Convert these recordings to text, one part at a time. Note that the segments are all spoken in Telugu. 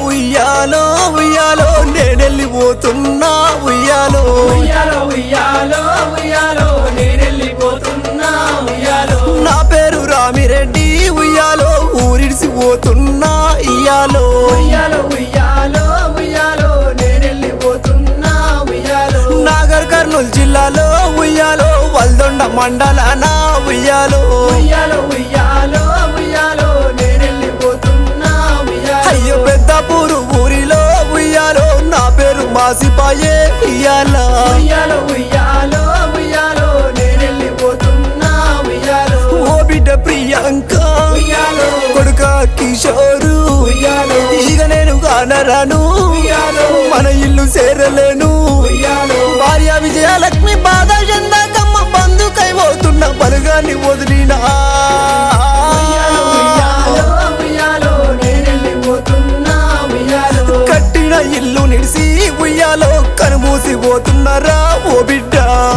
ఉయ్యాలో ఉయ్యాలో నేనెళ్ళిపోతున్నా ఉయ్యాలో ఉయ్యాలో ఉయ్యాలో ఉయ్యాలో నేనెళ్ళిపోతున్నా ఉయ్యాలో నా పేరు రామిరెడ్డి ఉయ్యాలో ఊరిడిసి పోతున్నా ఇయ్యాలో ఉయ్యాలో ఉయ్యాలో ఉయ్యాలో నేనెళ్ళిపోతున్నా ఉయ్యాలో నాగర్ కర్నూలు జిల్లాలో ఉయ్యాలో వల్దొండ మండలాన ఉయ్యాలో ఉయ్యాలో ఉయ్యాలో ఉయ్యాలో నేనెళ్ళిపోతున్నా ఉయ్యాలో అయ్యో పెద్దపూరు ఊరిలో ఉయ్యాలో నా పేరు మాసిపాయే ఇయ్యాలా ఉయ్యాలో ఉయ్యాలో ఉయ్యాలో నేనెళ్ళిపోతున్నా ఉయ్యాలో ఓ బిడ్డ ప్రియాంక ఉయ్యాలో కొడుక కిషోరు ఉయ్యాలో ఇక నేను కానరాను ఉయ్యాలో మన ఇల్లు చేరలేను ఉయ్యాలో భార్య విజయలక్ష్మి బాధ చెందాకమ్మ బంధుకై పోతున్న బలుగాన్ని వదిలినా ఉయ్యాలో ఉయ్యాలో ఉయ్యాలో నేనెళ్ళిపోతున్నా ఉయ్యాలో కట్టిన ఇల్లు నిడిసి ఉయ్యాలో కనుమూసి పోతున్నారా ఓ బిడ్డ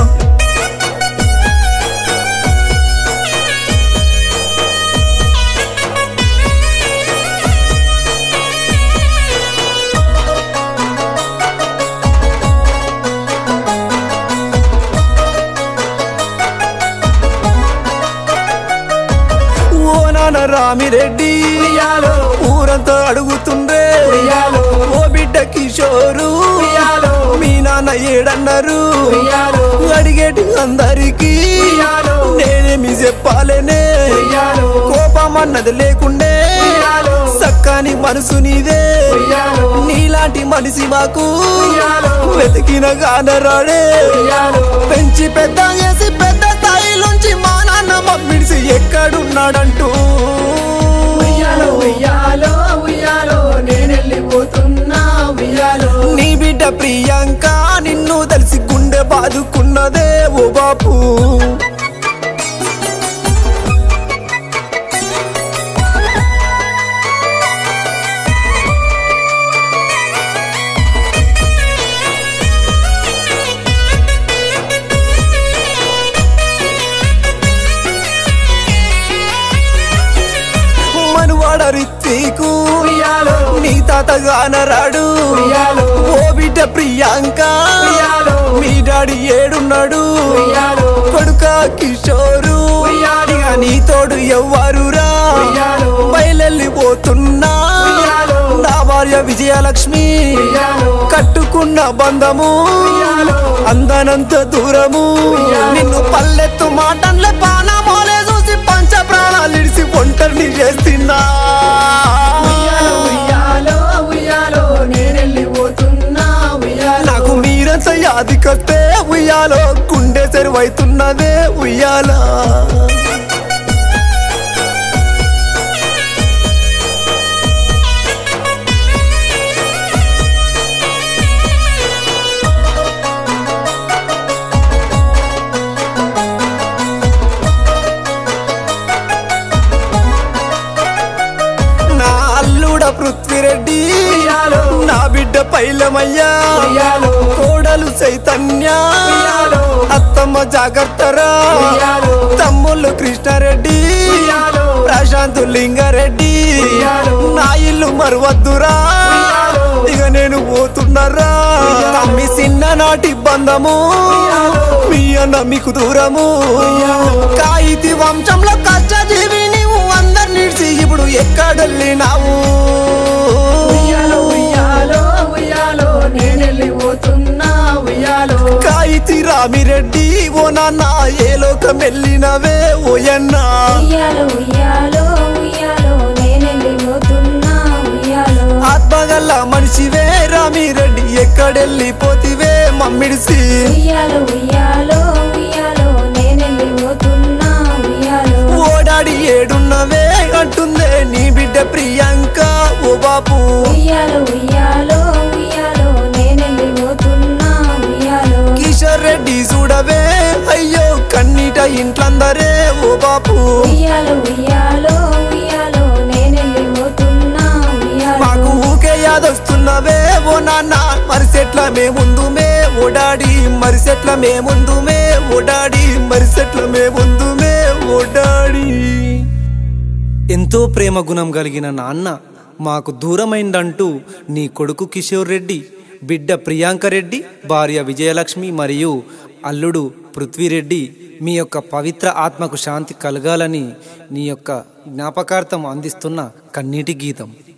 ఓ నాన్న రామిరెడ్డి ఉయ్యాలో ఊరంతా అడుగుతుండ్రే ఉయ్యాలో ఓ బిడ్డ కిషోరు ఉయ్యాలో మీ నాన్న ఏడన్నారు ఉయ్యాలో అడిగేటి అందరికి ఉయ్యాలో నేనేమి చెప్పాలనే ఉయ్యాలో కోపం అన్నది లేకుండే ఉయ్యాలో సక్కాని మనసు నీదే ఉయ్యాలో నీలాంటి మనిషి మాకు ఉయ్యాలో వెతికిన గానరాడే ఉయ్యాలో పెంచి పెద్ద చేసి పెద్ద స్థాయిలోంచి మా నాన్న మమ్మిడిసి ఎక్కడున్నాడంటూ ఉయ్యాలో ఉయ్యాలో ఉయ్యాలో నేనెళ్ళిపోతున్నా ఉయ్యాలో నీ బిడ్డ ప్రియాంక నిన్ను తెలిసి గుండె బాదుకున్నదే ఓ బాపు మనువాడ రిత్తికు ఉయ్యాలో నీ తాత గానరాడు ఉయ్యాలో ఓ బిడ్డ ప్రియాంక ఉయ్యాలో మీ డాడీ ఏడున్నాడు ఉయ్యాలో కొడుక కిషోరు ఉయ్యాలో ఇక నీ తోడు ఎవ్వరురా ఉయ్యాలో బయలెళ్ళిపోతున్నా ఉయ్యాలో నా భార్య విజయలక్ష్మి ఉయ్యాలో కట్టుకున్న బంధము ఉయ్యాలో అందనంత దూరము ఉయ్యాలో నిన్ను పల్లెత్తు మాటన్లే పానమోలే చూసి పంచ ప్రాణాలు ఇడిసి ఒంటరిని చేస్తున్నా ఉయ్యాలో ఉయ్యాలో ఉయ్యాలో నేనెళ్ళిపోతున్నా ఉయ్యాలో నాకు మీరంత యాది కస్తే ఉయ్యాలో గుండె తెరువైతున్నదే ఉయ్యాలా నా అల్లుడ పృథ్వీరెడ్డి ఉయ్యాలో నా బిడ్డ పైలమయ్యా ఉయ్యాలో కోడలు చైతన్య ఉయ్యాలో అత్తమ్మ జాగ్రత్తరా ఉయ్యాలో తమ్ముళ్ళు కృష్ణారెడ్డి ఉయ్యాలో ప్రశాంత్ లింగారెడ్డి ఉయ్యాలో నా ఇల్లు మరువద్దురా ఉయ్యాలో ఇక నేను పోతున్నారా తమ్మి చిన్ననాటి బంధము మీ అన్న మీకు దూరము కాయితి వంశంలో కష్టజీవి నీవు అందరు నిడిచి ఇప్పుడు ఎక్కడెళ్ళినావు ఉయ్యాలో ఉయ్యాలో ఉయ్యాలో నేనెళ్ళిపోతున్నా ఉయ్యాలో కాయితి రామిరెడ్డి ఓ నాన్న ఏ లోకం వెళ్ళినవే ఓయన్నా ఉయ్యాలో ఉయ్యాలో ఉయ్యాలో నేనెళ్ళిపోతున్నా ఉయ్యాలో ఆత్మగల్ల మనిషివే రామిరెడ్డి ఎక్కడెళ్ళిపోతివే మమ్మిడిసి ఉయ్యాలో ఉయ్యాలో ఉయ్యాలో నేనెళ్ళిపోతున్నా ఉయ్యాలో ఓడాడి ఏడున్నవే అంటుందే నీ బిడ్డ ప్రియాంక ఓ బాపు ఉయ్యాలో ఉయ్యాలో ఉయ్యాలో నేనెళ్ళిపోతున్నా ఉయ్యాలో కిషోర్ రెడ్డి చూడవే అయ్యో కన్నీట ఇంట్లందరే ఓ బాపు ఉయ్యాలో ఉయ్యాలో ఉయ్యాలో నేనెళ్ళిపోతున్నా ఉయ్యాలో మాకు ఊకే యాదొస్తున్నవే ఓ నాన్న మరిసెట్ల మేముందు మే ఓడాడి మరిసెట్ల మేముందు మే ఓడాడి మరిసెట్ల మేముందు మే ఓడాడి ఎంతో ప్రేమ గుణం కలిగిన నాన్న మాకు దూరమైందంటూ నీ కొడుకు కిషోర్ రెడ్డి బిడ్డ ప్రియాంక రెడ్డి భార్య విజయలక్ష్మి మరియు అల్లుడు పృథ్వీరెడ్డి మీ యొక్క పవిత్ర ఆత్మకు శాంతి కలగాలని నీ యొక్క జ్ఞాపకార్థం అందిస్తున్న కన్నీటి గీతం